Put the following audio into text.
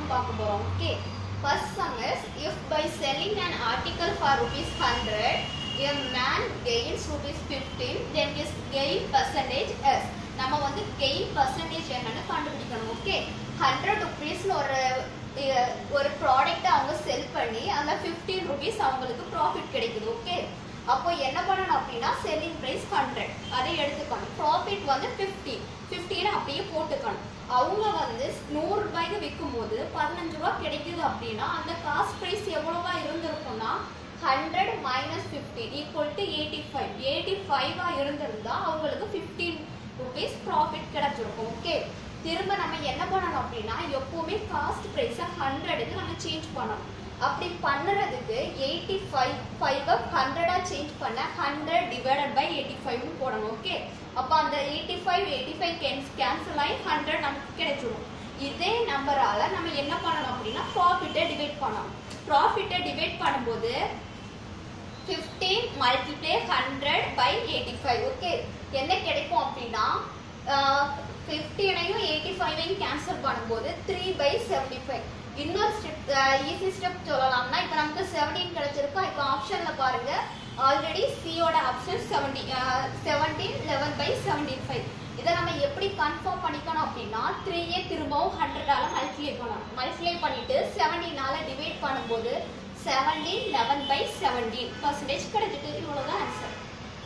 பார்க்க போறோம் okay first sum is if by selling an article for rupees 100 a man gains rupees 15 then his gain percentage is நம்ம வந்து gain percentage என்னன்னு கண்டுபிடிக்கணும் okay hundred ருபீஸ்னு ஒரு அஹ், ஒரு ப்ராடக்ட்டை அவங்க செல் பண்ணி அதில் ஃபிஃப்டீன் ருபீஸ் அவங்களுக்கு ப்ராஃபிட் கிடைக்குது ஓகே அப்போ என்ன பண்ணணும் அப்படின்னா செல்லிங் ப்ரைஸ் ஹண்ட்ரட் அதை எடுத்துக்கணும் ப்ராஃபிட் வந்து ஃபிஃப்டி ஃபிஃப்டின்னு அப்படியே போட்டுக்கணும் அவங்க வந்து நூறு ரூபாய்க்கு விற்கும் போது பதினஞ்சு ரூபா கிடைக்குது அப்படின்னா அந்த காஸ்ட் ப்ரைஸ் எவ்வளவா இருந்திருக்கும்னா hundred minus fifteen equal to eighty five eighty ஃபைவா இருந்திருந்தா அவங்களுக்கு ஃபிஃப்டீன் ருபீஸ் ப்ராஃபிட் கிடைச்சிருக்கும் ஓகே திரும்ப நம்ம என்ன பண்ணணும் அப்படின்னா எப்பவுமே காஸ்ட் ப்ரைஸை ஹண்ட்ரடுக்கு நம்ம சேஞ்ச் பண்ணணும் அப்படி பண்ணுறதுக்கு எயிட்டி ஃபைவ் ஃபைவை ஹண்ட்ரடாக சேஞ்ச் பண்ண ஹண்ட்ரட் டிவைடட் பை எயிட்டி ஃபைவ்னு போடணும் ஓகே அப்போ அந்த eighty five eighty five cans cancel ஆகி ஹண்ட்ரட் நமக்கு கிடைச்சிடும் இதே நம்பரால் நம்ம என்ன பண்ணணும் அப்படின்னா ப்ராஃபிட்டை டிவைட் பண்ணணும் ப்ராஃபிட்டை டிவைட் பண்ணும்போது fifteen multiply hundred by eighty five okay என்ன கிடைக்கும் அப்படின்னா ஃபிஃப்டீனையும் எயிட்டி ஃபைவையும் கேன்சல் பண்ணும்போது த்ரீ பை செவன்டி ஃபைவ் இன்னொரு ஸ்டெப் ஈஸி ஸ்டெப் சொல்லலாம்னா இப்போ நமக்கு செவன்டீன் கிடைச்சிருக்கா இப்போ ஆப்ஷனில் பாருங்க ஆல்ரெடி சியோட option seventy seventeen eleven by seventeen five இதை நம்ம எப்படி கன்ஃபார்ம் பண்ணிக்கணும் அப்படின்னா த்ரீயே திரும்பவும் ஹண்ட்ரடால மல்டிப்ளை பண்ணணும் மல்டிப்ளை பண்ணிட்டு செவன்டீனால டிவைட் பண்ணும்போது seventeen eleven by seventeen percentage கிடைச்சிட்டு இவ்வளோதான் ஆன்சர்